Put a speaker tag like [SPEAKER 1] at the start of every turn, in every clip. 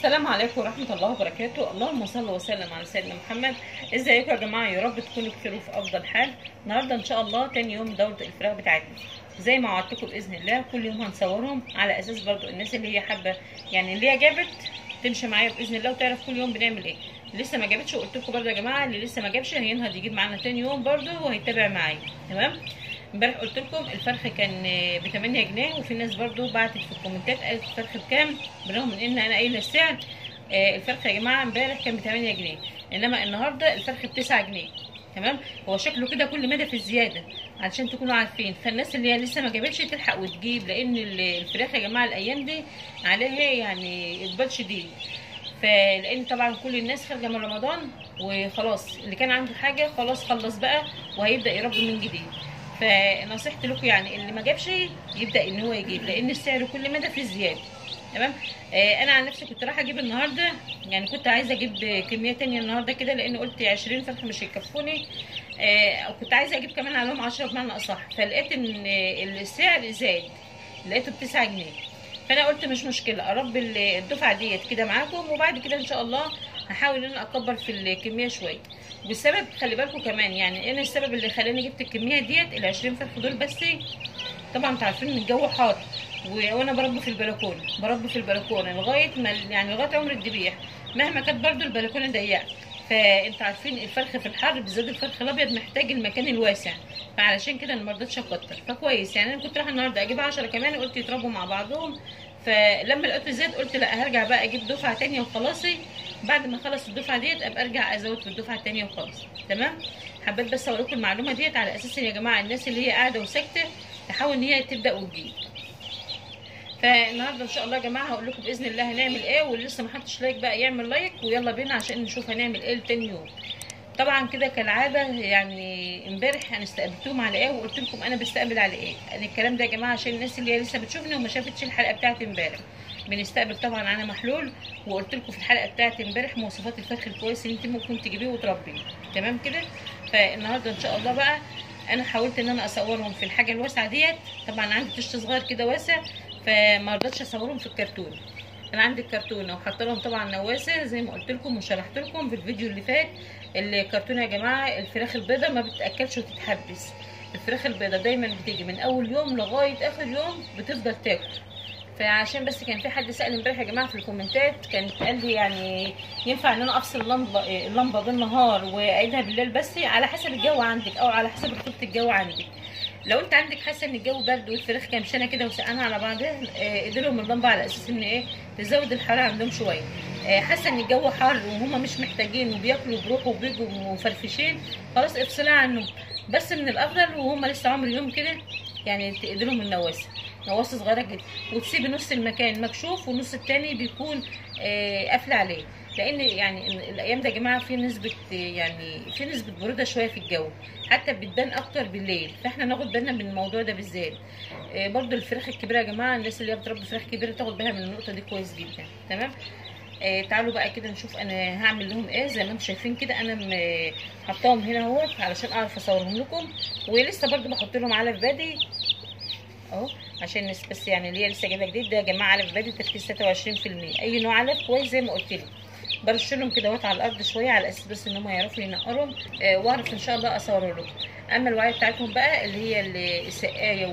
[SPEAKER 1] السلام عليكم ورحمة الله وبركاته اللهم صل وسلم على سيدنا محمد ازيكم يا جماعة يا رب تكونوا بخير وفي أفضل حال النهاردة إن شاء الله تاني يوم دورة الفراخ بتاعتنا زي ما وعدتكم بإذن الله كل يوم هنصورهم على أساس برضو الناس اللي هي حابة يعني اللي هي جابت تمشي معايا بإذن الله وتعرف كل يوم بنعمل إيه لسه ما جابتش وقلت لكم برضو يا جماعة اللي لسه ما جابش هينهض يجيب معانا تاني يوم برضو وهيتابع معايا تمام امبارح قلت لكم الفرخ كان ب 8 جنيه وفي ناس برضو بعتت في الكومنتات قالت الفرخ بكام بالرغم من ان انا قايله السعر آه الفرخ يا جماعه امبارح كان ب 8 جنيه انما النهارده الفرخ ب 9 جنيه تمام هو شكله كده كل مدى في الزياده علشان تكونوا عارفين فالناس اللي هي لسه ما جابتش تلحق وتجيب لان الفراخ يا جماعه الايام دي عليها يعني اقبال شديد فلان طبعا كل الناس خارجه من رمضان وخلاص اللي كان عنده حاجه خلاص خلص بقى وهيبدا يربي من جديد فنصيحتي لكم يعني اللي ما جابش يبدا ان هو يجيب لان السعر كل مدى في زياده تمام آه انا عن نفسي كنت رايحه اجيب النهارده يعني كنت عايزه اجيب كميه تانية النهارده كده لان قلت 20 فرخه مش هيكفوني آه كنت عايزه اجيب كمان عليهم 10 بمعنى اصح فلقيت ان السعر زاد لقيته ب 9 جنيه فانا قلت مش مشكله اربي الدفعه ديت كده معاكم وبعد كده ان شاء الله هحاول ان انا اكبر في الكميه شويه والسبب خلي بالكم كمان يعني انا السبب اللي خلاني جبت الكميه ديت ال 20 فرخ دول بس طبعا انتوا عارفين ان الجو حار وانا بربي في البلكونه بربي في البلكونه لغايه ما يعني لغايه عمر الذبيح مهما كانت برده البلكونه ضيقه فانتوا عارفين الفرخ في الحر بالذات الفرخ الابيض محتاج المكان الواسع فعلشان كده انا ما رضيتش اكتر فكويس يعني انا كنت رايحه النهارده اجيب 10 كمان قلت يتربوا مع بعضهم فلما لقيت زاد قلت لا هرجع بقى اجيب دفعه تانية وخلاصي بعد ما اخلص الدفعه ديت ابقى ارجع ازود في الدفعه التانية وخلاص تمام حبيت بس اقول لكم المعلومه ديت على اساس يا جماعه الناس اللي هي قاعده وساكته تحاول ان هي تبدا وتجيب فالنهارده ان شاء الله يا جماعه هقول لكم باذن الله هنعمل ايه واللي لسه ما حطش لايك بقى يعمل لايك ويلا بينا عشان نشوف هنعمل ايه تاني يوم طبعا كده كالعاده يعني امبارح انا استقبلتهم على ايه وقلت لكم انا بستقبل على ايه يعني الكلام ده يا جماعه عشان الناس اللي هي لسه بتشوفني وما شافتش الحلقه بتاعت امبارح بنستقبل طبعا على محلول وقلت لكم في الحلقه بتاعت امبارح مواصفات الفرخ الكويس اللي انت ممكن تجيبيه وتربيه تمام كده فالنهارده ان شاء الله بقى انا حاولت ان انا اصورهم في الحاجه الواسعه ديت طبعا عندي طشت صغير كده واسع فما رضيتش اصورهم في الكرتون انا عندي الكرتونه وحاطه لهم طبعا نواسه زي ما قلت لكم وشرحت لكم في الفيديو اللي فات الكرتونه يا جماعه الفراخ البيضاء ما بتاكلش وتتحبس الفراخ البيضاء دايما بتيجي من اول يوم لغايه اخر يوم بتفضل تاكل فعشان بس كان في حد سال امبارح يا جماعه في الكومنتات كان قال لي يعني ينفع ان انا افصل اللمبه اللمبه بالنهار واعيدها بالليل بس على حسب الجو عندك او على حسب رطوبه الجو عندك لو انت عندك حاسه ان الجو برد والفراخ كمشانه كده وسقعانه على بعضها اديلهم اللمبه على اساس ان ايه تزود الحراره عندهم شويه حاسه ان الجو حر وهم مش محتاجين وبياكلوا بروحوا وبيجوا مفرفشين خلاص افصلها عنهم بس من الافضل وهم لسه عمر يوم كده يعني تقدرهم النواسه نواسه صغيره جدا وتسيبي نص المكان مكشوف والنص التاني بيكون قافله عليه لان يعني الايام ده يا جماعه في نسبه يعني في نسبه بروده شويه في الجو حتى بتبان اكتر بالليل فاحنا ناخد بالنا من الموضوع ده بالذات برضو الفراخ الكبيره يا جماعه الناس اللي هي بتربي فراخ كبيره تاخد بالها من النقطه دي كويس جدا تمام آه تعالوا بقى كده نشوف انا هعمل لهم ايه زي ما انتم شايفين كده انا حطاهم هنا اهوت علشان اعرف اصورهم لكم ولسه برضو بحط لهم علف بادي اهو عشان الناس بس يعني اللي هي لسه جايبه جديد ده يا جماعه علف بادي تركيز 23% اي نوع علف كويس زي ما قلت لك برش لهم كده على الارض شويه على اساس بس ان هم يعرفوا ينقرهم آه واعرف ان شاء الله اصور لهم اما الوعي بتاعتهم بقى اللي هي السقايه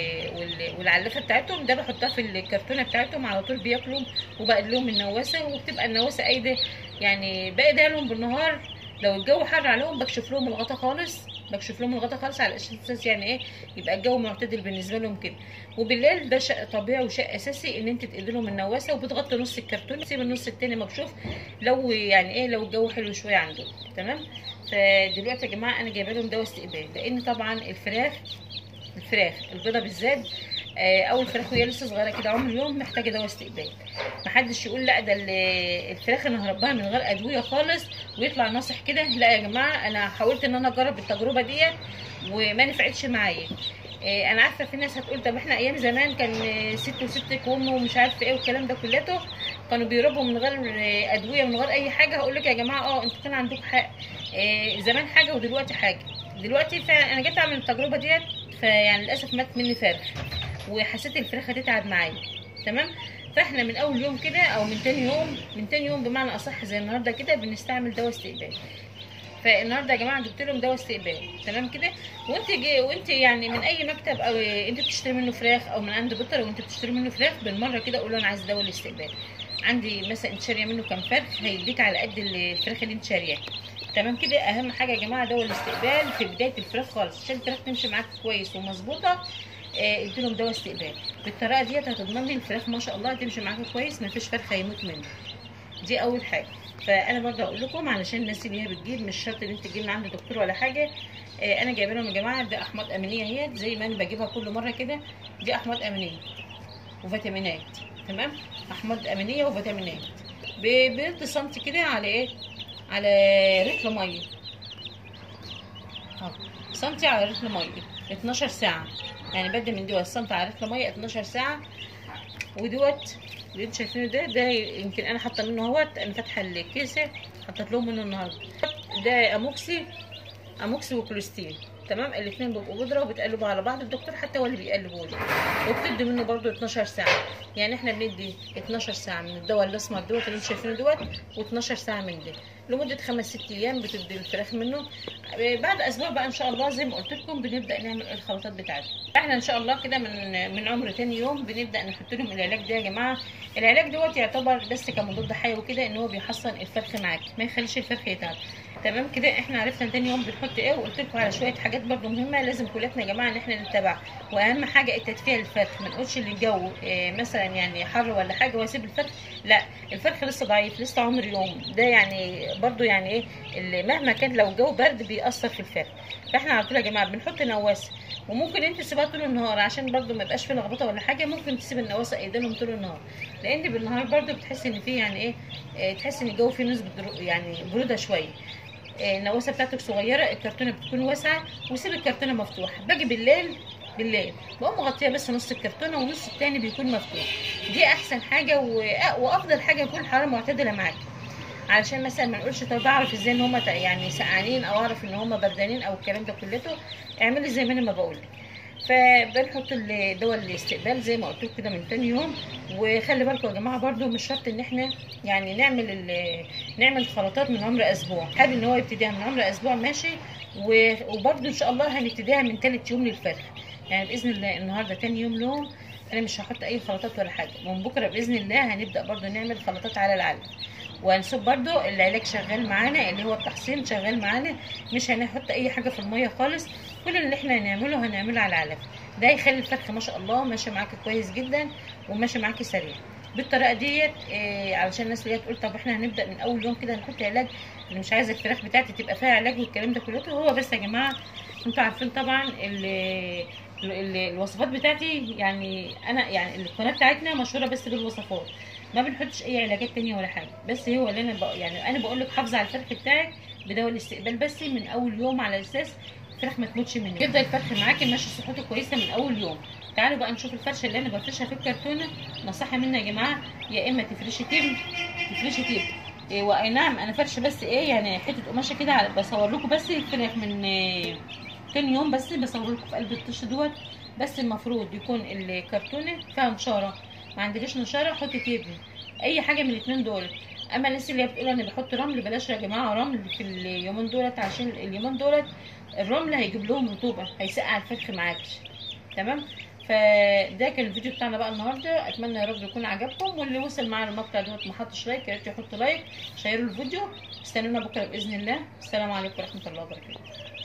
[SPEAKER 1] والعلفه بتاعتهم ده بحطها في الكرتونه بتاعتهم على طول بياكلوا وبقل لهم النواسه وبتبقى النواسه قايده يعني بايدها لهم بالنهار لو الجو حر عليهم بكشف لهم الغطا خالص بكشف لهم الغطا خالص على اساس يعني ايه يبقى الجو معتدل بالنسبه لهم كده وبالليل ده شيء طبيعي وشيء اساسي ان انت تقدر لهم النواسه وبتغطي نص الكرتون تسيب النص التاني مكشوف لو يعني ايه لو الجو حلو شويه عندهم تمام فدلوقتي يا جماعه انا جايبه لهم دواء استقبال لان طبعا الفراخ الفراخ البيضه بالذات او الفراخ وهي لسه صغيره كده عمر يوم محتاجه دواء استقبال محدش يقول لا ده الفراخ انا هربها من غير ادويه خالص ويطلع ناصح كده لا يا جماعه انا حاولت ان انا اجرب التجربه ديت وما نفعتش معايا انا عارفه في ناس هتقول طب احنا ايام زمان كان ست وستك وام ومش عارفه ايه والكلام ده كلته كانوا بيربوا من غير ادويه من غير اي حاجه هقول لك يا جماعه اه انتوا كان عندكم حق زمان حاجه ودلوقتي حاجه دلوقتي فعلا انا جيت اعمل التجربه ديت فيعني للاسف مات مني فرخ وحسيت الفراخ هتتعب معايا تمام فاحنا من اول يوم كده او من تاني يوم من تاني يوم بمعنى اصح زي النهارده كده بنستعمل دواء استقبال فالنهارده يا جماعه جبت لهم دواء استقبال تمام كده وانت جي وانت يعني من اي مكتب او انت بتشتري منه فراخ او من عند بيطر وانت بتشتري منه فراخ بالمره كده قول له انا عايز دواء الاستقبال عندي مثلا انت شاريه منه كام فرخ هيديك على قد الفراخ اللي انت شارياها تمام كده اهم حاجه يا جماعه دواء الاستقبال في بدايه الفراخ خالص عشان الفراخ تمشي معاك كويس ومظبوطه آه، ادي لهم دواء استقبال بالطريقه ديت هتضمن لي الفراخ ما شاء الله هتمشي معاك كويس ما فيش فرخه هيموت منه دي اول حاجه فانا برضه اقول لكم علشان الناس اللي هي بتجيب مش شرط ان انت تجيب من عند دكتور ولا حاجه آه، انا جايبه لهم يا جماعه ده احماض امينيه اهيت زي ما انا بجيبها كل مره كده دي احماض امينيه وفيتامينات تمام احماض امينيه وفيتامينات ب- بيدي سنتي كده على ايه على رتل ميه اهو سنتي على رتل ميه 12 ساعه يعني بدي من دوت سنتي على رتل ميه 12 ساعه ودوت اللي انتوا شايفينه ده ده يمكن انا حاطه منه اهوت انا فاتحه الكيسه حطيت لهم منه النهارده ده اموكسي اموكسي وكوليستين تمام الاثنين بيبقوا بودره وبتقلبوا على بعض الدكتور حتى هو اللي بيقلبوا لي وبتدي منه برده 12 ساعه يعني احنا بندي 12 ساعه من الدواء الاسمر دوت اللي انتوا شايفينه دوت و12 ساعه من ده لمده خمس ست ايام بتدي الفراخ منه بعد اسبوع بقى ان شاء الله زي ما قلت لكم بنبدا نعمل الخلطات بتاعتنا احنا ان شاء الله كده من من عمر تاني يوم بنبدا نحط لهم العلاج ده يا جماعه العلاج دوت يعتبر بس كمضاد حيوي كده ان هو بيحصن الفرخ معاك ما يخليش الفرخ يتعب تمام كده احنا عرفنا تاني يوم بنحط ايه وقلت لكم على شويه حاجات برده مهمه لازم كلاتنا يا جماعه ان احنا نتبعها واهم حاجه التدفئه للفرخ ما نقولش ان الجو إيه مثلا يعني حر ولا حاجه واسيب الفرخ لا الفرخ لسه ضعيف لسه عمر يوم ده يعني برده يعني ايه اللي مهما كان لو الجو برد بيأثر في الفرخ فاحنا على طول يا جماعه بنحط نواسه وممكن انت تسيبها طول النهار عشان برده ما يبقاش في لخبطه ولا حاجه ممكن تسيب النواسه ايدينهم طول النهار لان بالنهار برده بتحس ان في يعني ايه اه تحس ان الجو فيه نسبه درو- يعني بروده شويه اه النواسه بتاعتك صغيره الكرتونه بتكون واسعه وسيب الكرتونه مفتوحه باجي بالليل بالليل بقوم مغطيه بس نص الكرتونه ونص التاني بيكون مفتوح دي احسن حاجه وأ- وافضل حاجه يكون الحراره معتدله معاك علشان مثلا ما نقولش طب اعرف ازاي ان هم يعني سقعانين او اعرف ان هم بردانين او الكلام ده كلته اعملي زي ما انا ما بقول فبنحط الدواء الاستقبال زي ما قلت لكم كده من تاني يوم وخلي بالكم يا جماعه برده مش شرط ان احنا يعني نعمل ال- نعمل خلطات من عمر اسبوع حابب ان هو يبتديها من عمر اسبوع ماشي و- وبرده ان شاء الله هنبتديها من تالت يوم للفرخ يعني باذن الله النهارده تاني يوم لهم انا مش هحط اي خلطات ولا حاجه من بكره باذن الله هنبدا برده نعمل خلطات على العلم وهنسيب برضو العلاج شغال معانا اللي هو التحصين شغال معانا مش هنحط اي حاجه في الميه خالص كل اللي احنا هنعمله هنعمله على العلف ده هيخلي الفرخه ما شاء الله ماشيه معاكي كويس جدا وماشيه معاكي سريع بالطريقه ديت إيه علشان الناس اللي هي تقول طب احنا هنبدا من اول يوم كده نحط علاج انا مش عايزه الفراخ بتاعتي تبقى فيها علاج والكلام ده كله هو بس يا جماعه انتوا عارفين طبعا ال ال- الوصفات بتاعتي يعني انا يعني القناه بتاعتنا مشهوره بس بالوصفات ما بنحطش اي علاجات تانية ولا حاجه بس هو اللي انا بق... يعني انا بقول لك حافظي على الفرخ بتاعك بدواء الاستقبال بس من اول يوم على اساس الفراخ ما تموتش منك يفضل الفرخ معاكي ماشي صحته كويسه من اول يوم تعالوا بقى نشوف الفرشه اللي انا بفرشها في الكرتونه نصيحه مني يا جماعه يا اما تفرشي تبن تفرشي تبن إيه واي نعم انا فرشه بس ايه يعني حته قماشه كده على- بصور لكم بس الفراخ من إيه تاني يوم بس بصور لكم في قلب الطش دوت بس المفروض يكون الكرتونه فيها نشاره ما عندكش نشاره حطي تبن اي حاجه من الاثنين دول اما الناس اللي هي بتقول انا بحط رمل بلاش يا جماعه رمل في اليومين دولت عشان اليومين دولت الرمل هيجيب لهم رطوبه هيسقع الفرخ معاكش تمام فده كان الفيديو بتاعنا بقى النهارده اتمنى يا رب يكون عجبكم واللي وصل معانا المقطع دوت ما حطش لايك يا ريت يحط لايك شيروا الفيديو استنونا بكره باذن الله السلام عليكم ورحمه الله وبركاته